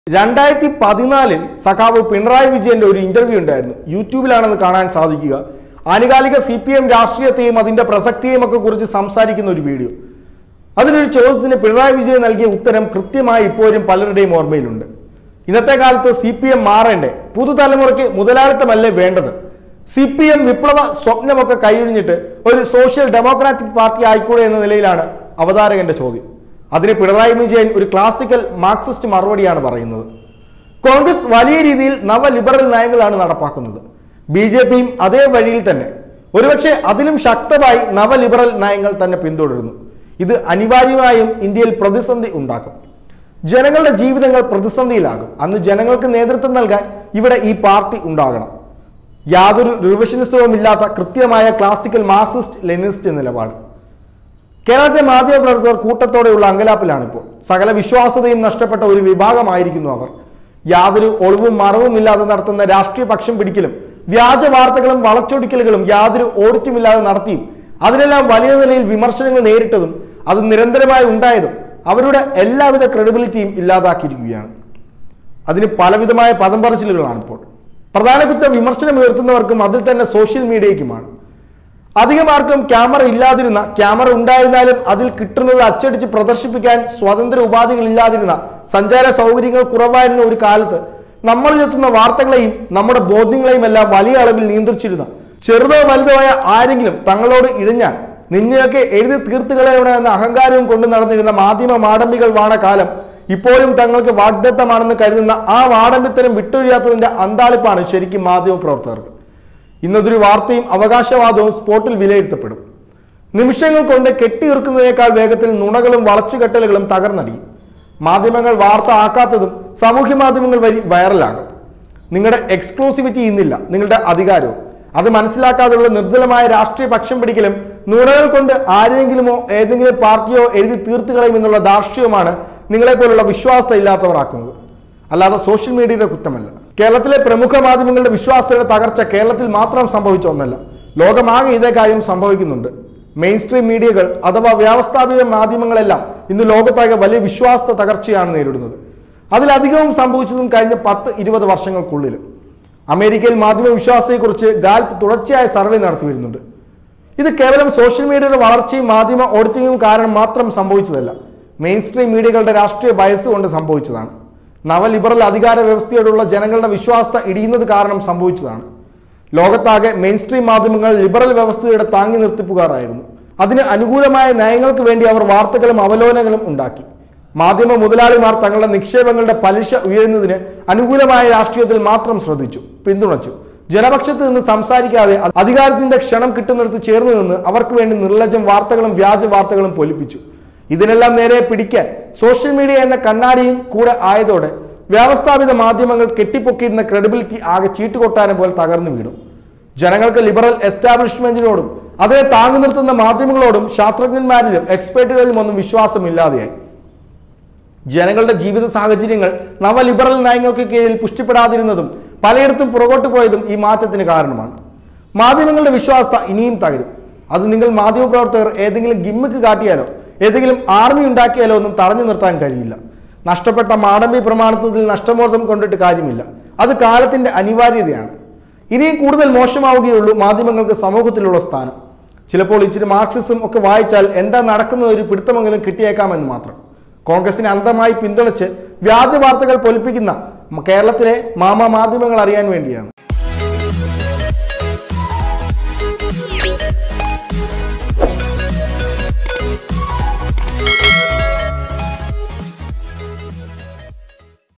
രണ്ടായിരത്തി പതിനാലിൽ സഖാവ് പിണറായി വിജയന്റെ ഒരു ഇന്റർവ്യൂ ഉണ്ടായിരുന്നു യൂട്യൂബിലാണെന്ന് കാണാൻ സാധിക്കുക ആനുകാലിക സി പി എം രാഷ്ട്രീയത്തെയും അതിന്റെ പ്രസക്തിയെയും ഒക്കെ കുറിച്ച് സംസാരിക്കുന്ന ഒരു വീഡിയോ അതിലൊരു ചോദ്യത്തിന് പിണറായി വിജയൻ നൽകിയ ഉത്തരം കൃത്യമായി ഇപ്പോഴും പലരുടെയും ഓർമ്മയിലുണ്ട് ഇന്നത്തെ കാലത്ത് സി പി എം മാറേണ്ടേ പുതുതലമുറയ്ക്ക് മുതലാളിത്തമല്ലേ വേണ്ടത് സി പി എം വിപ്ലവ സ്വപ്നമൊക്കെ കൈയൊഴിഞ്ഞിട്ട് ഒരു സോഷ്യൽ ഡെമോക്രാറ്റിക് പാർട്ടി ആയിക്കൂടെ എന്ന നിലയിലാണ് അവതാരകന്റെ ചോദ്യം അതിന് പിണറായി വിജയൻ ഒരു ക്ലാസിക്കൽ മാർക്സിസ്റ്റ് മറുപടിയാണ് പറയുന്നത് കോൺഗ്രസ് വലിയ രീതിയിൽ നവ ലിബറൽ നയങ്ങളാണ് നടപ്പാക്കുന്നത് ബി ജെ പിയും അതേ വഴിയിൽ തന്നെ ഒരുപക്ഷെ അതിലും ശക്തമായി നവ ലിബറൽ നയങ്ങൾ തന്നെ പിന്തുടരുന്നു ഇത് അനിവാര്യമായും ഇന്ത്യയിൽ പ്രതിസന്ധി ഉണ്ടാക്കും ജനങ്ങളുടെ ജീവിതങ്ങൾ പ്രതിസന്ധിയിലാകും അന്ന് ജനങ്ങൾക്ക് നേതൃത്വം നൽകാൻ ഇവിടെ ഈ പാർട്ടി ഉണ്ടാകണം യാതൊരു റിവിഷനിസവും ഇല്ലാത്ത കൃത്യമായ ക്ലാസിക്കൽ മാർക്സിസ്റ്റ് ലെനിസ്റ്റ് നിലപാട് കേരളത്തിലെ മാധ്യമപ്രവർത്തകർ കൂട്ടത്തോടെയുള്ള അങ്കലാപ്പിലാണിപ്പോൾ സകല വിശ്വാസതയും നഷ്ടപ്പെട്ട ഒരു വിഭാഗമായിരിക്കുന്നു അവർ യാതൊരു ഒളിവും മറവും ഇല്ലാതെ നടത്തുന്ന രാഷ്ട്രീയ പക്ഷം പിടിക്കലും വ്യാജ വാർത്തകളും വളച്ചൊടിക്കലുകളും യാതൊരു ഓഡിറ്റുമില്ലാതെ നടത്തിയും അതിനെല്ലാം വലിയ നിലയിൽ വിമർശനങ്ങൾ നേരിട്ടതും അത് നിരന്തരമായി ഉണ്ടായതും അവരുടെ എല്ലാവിധ ക്രെഡിബിലിറ്റിയും ഇല്ലാതാക്കിയിരിക്കുകയാണ് അതിന് പലവിധമായ പദം പറച്ചിലുകളാണ് ഇപ്പോൾ പ്രധാനപ്പെട്ട വിമർശനം ഉയർത്തുന്നവർക്കും അതിൽ തന്നെ സോഷ്യൽ മീഡിയയ്ക്കുമാണ് അധികമാർക്കും ക്യാമറ ഇല്ലാതിരുന്ന ക്യാമറ ഉണ്ടായിരുന്നാലും അതിൽ കിട്ടുന്നത് അച്ചടിച്ച് പ്രദർശിപ്പിക്കാൻ സ്വതന്ത്ര ഉപാധികൾ ഇല്ലാതിരുന്ന സഞ്ചാര സൗകര്യങ്ങൾ കുറവായിരുന്ന ഒരു കാലത്ത് നമ്മൾ എത്തുന്ന വാർത്തകളെയും നമ്മുടെ ബോധ്യങ്ങളെയും എല്ലാം വലിയ അളവിൽ നിയന്ത്രിച്ചിരുന്ന ചെറുതോ വലുതോ ആയ ആരെങ്കിലും തങ്ങളോട് ഇഴഞ്ഞാൽ നിന്നെയൊക്കെ എഴുതി തീർത്തുകളയണം എന്ന അഹങ്കാരവും കൊണ്ട് നടന്നിരുന്ന മാധ്യമ മാടമ്പികൾ വാണ കാലം ഇപ്പോഴും തങ്ങൾക്ക് വാഗ്ദത്തമാണെന്ന് കരുതുന്ന ആ വാടമ്പിത്തരം വിട്ടൊഴിയാത്തതിന്റെ അന്താളിപ്പാണ് ശരിക്കും മാധ്യമ പ്രവർത്തകർക്ക് ഇന്നതൊരു വാർത്തയും അവകാശവാദവും സ്പോട്ടിൽ വിലയിരുത്തപ്പെടും നിമിഷങ്ങൾ കൊണ്ട് കെട്ടിയിറക്കുന്നതിനേക്കാൾ വേഗത്തിൽ നുണകളും വളച്ചുകെട്ടലുകളും തകർന്നടിയും മാധ്യമങ്ങൾ വാർത്ത ആക്കാത്തതും സാമൂഹ്യ മാധ്യമങ്ങൾ വഴി വൈറലാകും നിങ്ങളുടെ എക്സ്ക്ലൂസിവിറ്റി ഇന്നില്ല നിങ്ങളുടെ അധികാരവും അത് മനസ്സിലാക്കാതെയുള്ള നിർദ്ദലമായ രാഷ്ട്രീയ പക്ഷം പിടിക്കലും നുണകൾ കൊണ്ട് ആരെങ്കിലുമോ ഏതെങ്കിലും പാർട്ടിയോ എഴുതി തീർത്തു കളയും എന്നുള്ള ധാർഷ്ട്യവുമാണ് നിങ്ങളെപ്പോലുള്ള വിശ്വാസത ഇല്ലാത്തവർ ആക്കുന്നത് അല്ലാതെ സോഷ്യൽ മീഡിയയുടെ കുറ്റമല്ല കേരളത്തിലെ പ്രമുഖ മാധ്യമങ്ങളുടെ വിശ്വാസത്തിന്റെ തകർച്ച കേരളത്തിൽ മാത്രം സംഭവിച്ച ഒന്നല്ല ലോകമാകെ ഇതേ കാര്യം സംഭവിക്കുന്നുണ്ട് മെയിൻ സ്ട്രീം മീഡിയകൾ അഥവാ വ്യാവസ്ഥാപിക മാധ്യമങ്ങളെല്ലാം ഇന്ന് ലോകത്താകെ വലിയ വിശ്വാസ തകർച്ചയാണ് നേരിടുന്നത് അതിലധികവും സംഭവിച്ചതും കഴിഞ്ഞ പത്ത് ഇരുപത് വർഷങ്ങൾക്കുള്ളിലും അമേരിക്കയിൽ മാധ്യമ വിശ്വാസത്തെക്കുറിച്ച് ഗാൽപ്പ് തുടർച്ചയായ സർവേ നടത്തി വരുന്നുണ്ട് ഇത് കേവലം സോഷ്യൽ മീഡിയയുടെ വളർച്ചയും മാധ്യമ ഓഡിറ്റിങ്ങും കാരണം മാത്രം സംഭവിച്ചതല്ല മെയിൻ സ്ട്രീം മീഡിയകളുടെ രാഷ്ട്രീയ ബയസ് കൊണ്ട് സംഭവിച്ചതാണ് നവലിബറൽ അധികാര വ്യവസ്ഥയോടുള്ള ജനങ്ങളുടെ വിശ്വാസത ഇടിയുന്നത് കാരണം സംഭവിച്ചതാണ് ലോകത്താകെ മെയിൻ സ്ട്രീം മാധ്യമങ്ങൾ ലിബറൽ വ്യവസ്ഥയുടെ താങ്ങി നിർത്തിപ്പുകാരായിരുന്നു അതിന് അനുകൂലമായ നയങ്ങൾക്ക് വേണ്ടി അവർ വാർത്തകളും അവലോകനങ്ങളും ഉണ്ടാക്കി മാധ്യമ മുതലാളിമാർ തങ്ങളുടെ നിക്ഷേപങ്ങളുടെ പലിശ ഉയരുന്നതിന് അനുകൂലമായ രാഷ്ട്രീയത്തിൽ മാത്രം ശ്രദ്ധിച്ചു പിന്തുണച്ചു ജനപക്ഷത്ത് നിന്ന് സംസാരിക്കാതെ അധികാരത്തിന്റെ ക്ഷണം കിട്ടുന്നിടത്ത് ചേർന്ന് നിന്ന് അവർക്ക് വേണ്ടി നിർലജ്ജം വാർത്തകളും വ്യാജ വാർത്തകളും പൊലിപ്പിച്ചു ഇതിനെല്ലാം നേരെ പിടിക്കാൻ സോഷ്യൽ മീഡിയ എന്ന കണ്ണാടിയും കൂടെ ആയതോടെ വ്യവസ്ഥാപിത മാധ്യമങ്ങൾ കെട്ടിപ്പൊക്കിയിരുന്ന ക്രെഡിബിലിറ്റി ആകെ ചീട്ടുകൊട്ടാരം പോലെ തകർന്നു വീണു ജനങ്ങൾക്ക് ലിബറൽ എസ്റ്റാബ്ലിഷ്മെന്റിനോടും അതിനെ താങ്ങി നിർത്തുന്ന മാധ്യമങ്ങളോടും ശാസ്ത്രജ്ഞന്മാരിലും എക്സ്പേർട്ടുകളിലും ഒന്നും വിശ്വാസമില്ലാതെയായി ജനങ്ങളുടെ ജീവിത സാഹചര്യങ്ങൾ നവലിബറൽ നയങ്ങൾക്ക് കീഴിൽ പുഷ്ടിപ്പെടാതിരുന്നതും പലയിടത്തും പുറകോട്ട് പോയതും ഈ മാറ്റത്തിന് കാരണമാണ് മാധ്യമങ്ങളുടെ വിശ്വാസത ഇനിയും തകരും അത് നിങ്ങൾ മാധ്യമപ്രവർത്തകർ ഏതെങ്കിലും ഗിമ്മിക്ക് കാട്ടിയാലോ ഏതെങ്കിലും ആർമി ഉണ്ടാക്കിയാലോ ഒന്നും തടഞ്ഞു നിർത്താൻ കഴിയില്ല നഷ്ടപ്പെട്ട മാടമ്പി പ്രമാണത്തിൽ നഷ്ടബോധം കൊണ്ടിട്ട് കാര്യമില്ല അത് കാലത്തിന്റെ അനിവാര്യതയാണ് ഇനിയും കൂടുതൽ മോശമാവുകയുള്ളൂ മാധ്യമങ്ങൾക്ക് സമൂഹത്തിലുള്ള സ്ഥാനം ചിലപ്പോൾ ഇച്ചിരി മാർക്സിസം ഒക്കെ വായിച്ചാൽ എന്താ നടക്കുന്നത് ഒരു പിടുത്തമെങ്കിലും കിട്ടിയേക്കാമെന്ന് മാത്രം കോൺഗ്രസിനെ അന്ധമായി പിന്തുണച്ച് വ്യാജ വാർത്തകൾ പൊലിപ്പിക്കുന്ന കേരളത്തിലെ മാമാ മാധ്യമങ്ങൾ അറിയാൻ വേണ്ടിയാണ്